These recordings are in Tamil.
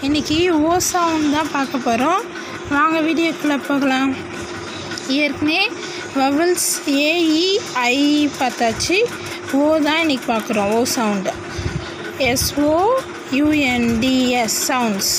இன்றைக்கி ஓ சவுண்ட் தான் பார்க்க போகிறோம் வாங்க வீடியோக்குள்ளே போகலாம் ஏற்கனவே வவல்ஸ் ஏஇஐ பார்த்தாச்சு ஓ தான் இன்றைக்கி பார்க்குறோம் O sound S O U N D S sounds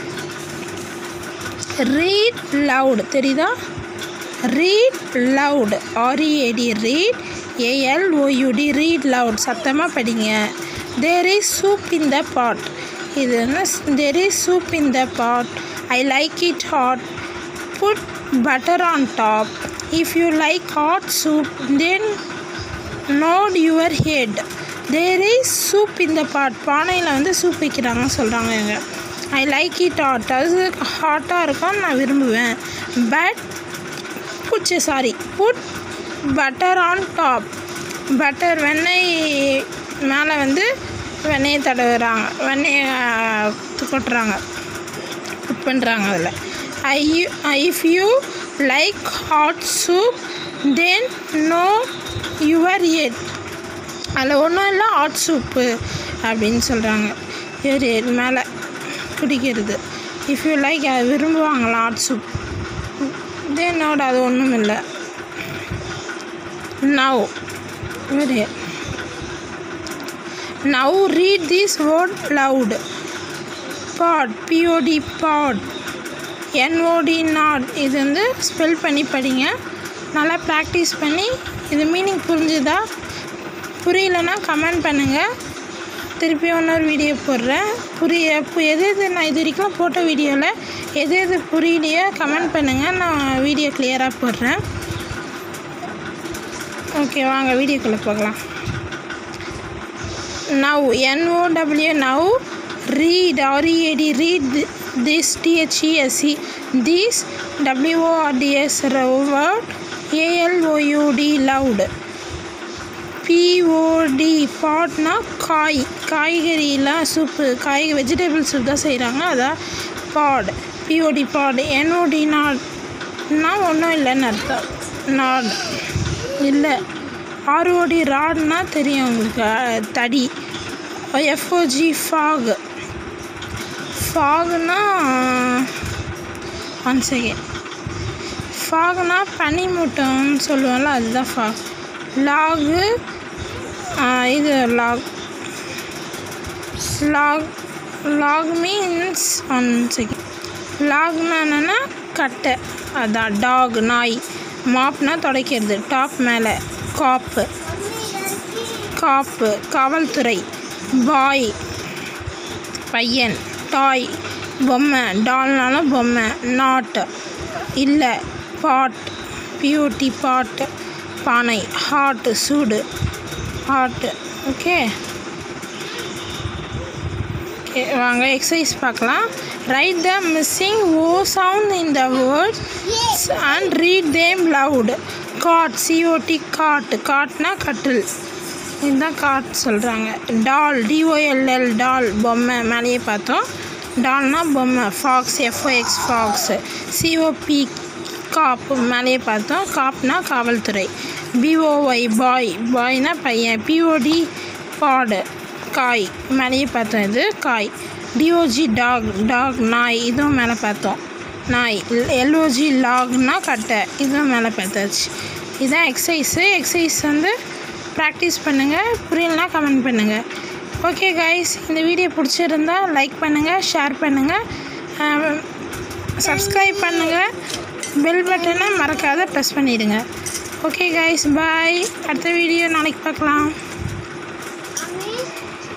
read loud தெரியுதா read loud R E A D read A L O U D read loud சத்தமாக படிங்க தேர் is soup in the pot இது வந்து there is soup in the pot I like it hot put butter on top if you like hot soup then nod your head there is soup இந்த பாட் பானையில் வந்து சூப் வைக்கிறாங்கன்னு சொல்கிறாங்க இவங்க ஐ லைக் இட் ஹாட் அது ஹாட்டாக இருக்கும் நான் விரும்புவேன் பட் புட்ச்சு sorry put butter on top butter வெண்ணெய் மேலே வந்து வெண்ணெயை தடவுறாங்க வெண்ணெயை கொட்டுறாங்க புட் பண்ணுறாங்க அதில் I if you like hot soup then nod your head அதில் ஒன்றும் இல்லை ஹாட் சூப்பு அப்படின்னு சொல்கிறாங்க யுவர் எட் மேலே குடிக்கிறது இஃப் யூ லைக் அது விரும்புவாங்களா ஹாட் சூப் தென்னோட அது ஒன்றும் இல்லை now your head now read this word loud pot P O T pot N O T not இது வந்து ஸ்பெல் பண்ணி படிங்க நல்லா ப்ராக்டிஸ் பண்ணி இது மீனிங் புரிஞ்சுதா புரியலன்னா கமெண்ட் பண்ணுங்கள் திருப்பி இன்னொரு வீடியோ போடுறேன் புரிய பு எது எது நான் இது வரைக்கும் போட்ட வீடியோவில் எது எது புரியலையோ கமெண்ட் பண்ணுங்கள் நான் வீடியோ கிளியராக போடுறேன் ஓகே வாங்க வீடியோக்குள்ளே போகலாம் now N O W now read read read this these this words word aloud loud pod பாட்னா காய் காய்கறிலாம் சூப்பு காய் வெஜிடபிள் சூப் தான் செய்கிறாங்க அதான் பாட் பிஓடி பாட் என்ஓடி நாட்னா ஒன்றும் இல்லைன்னு அர்த்தம் நாட் இல்லை ஆர்ஓடி ராட்னா தெரியும் உங்களுக்கு தடி எஃப்ஓஜி ஃபாக் ஃபாகுனா ஒன் செகண்ட் ஃபாகுனா பனிமூட்டம்னு சொல்லுவோம்ல அதுதான் ஃபாக் லாகு இது log log log means one second லாக்னா என்னென்னா கட்டை அதான் டாக் நாய் மாப்னா துடைக்கிறது டாப் மேலே காப்பு காப்பு காவல்துறை பாய் பையன் டாய் பொம்மை டால்னாலும் பொம்மை நாட் இல்லை பாட் பியூட்டி பாட் பானை ஹாட்டு சூடு ஹாட்டு ஓகே ஓகே வாங்க எக்ஸசைஸ் பார்க்கலாம் write the missing O sound in the words and read them loud cot C O T cot காட்னா கட்டில் இதுதான் காட் சொல்கிறாங்க டால் டிஓஎல்எல் டால் பொம்மை மேலேயே பார்த்தோம் டால்னா பொம்மை fox F O X fox C O P cop மேலேயே பார்த்தோம் காப்னா காவல்துறை பிஓஒய் பாய் பாய்னா பையன் பிஓடி பாடு காய் மேலேயே பார்த்தோம் இது காய் டிஓஜி டாக் டாக் நாய் இதுவும் மேலே பார்த்தோம் நாய் எல்ஓஜி லாக்னா கட்டை இதுவும் மேலே பார்த்தாச்சு இதுதான் எக்ஸசைஸு எக்ஸசைஸ் வந்து ப்ராக்டிஸ் பண்ணுங்கள் புரியலனா கமெண்ட் பண்ணுங்கள் ஓகே கைஸ் இந்த வீடியோ பிடிச்சிருந்தா லைக் பண்ணுங்கள் ஷேர் பண்ணுங்கள் சப்ஸ்கிரைப் பண்ணுங்கள் பெல் பட்டனை மறக்காத ப்ரெஸ் பண்ணிவிடுங்க ஓகே கைஸ் பாய் அடுத்த வீடியோ நாளைக்கு பார்க்கலாம்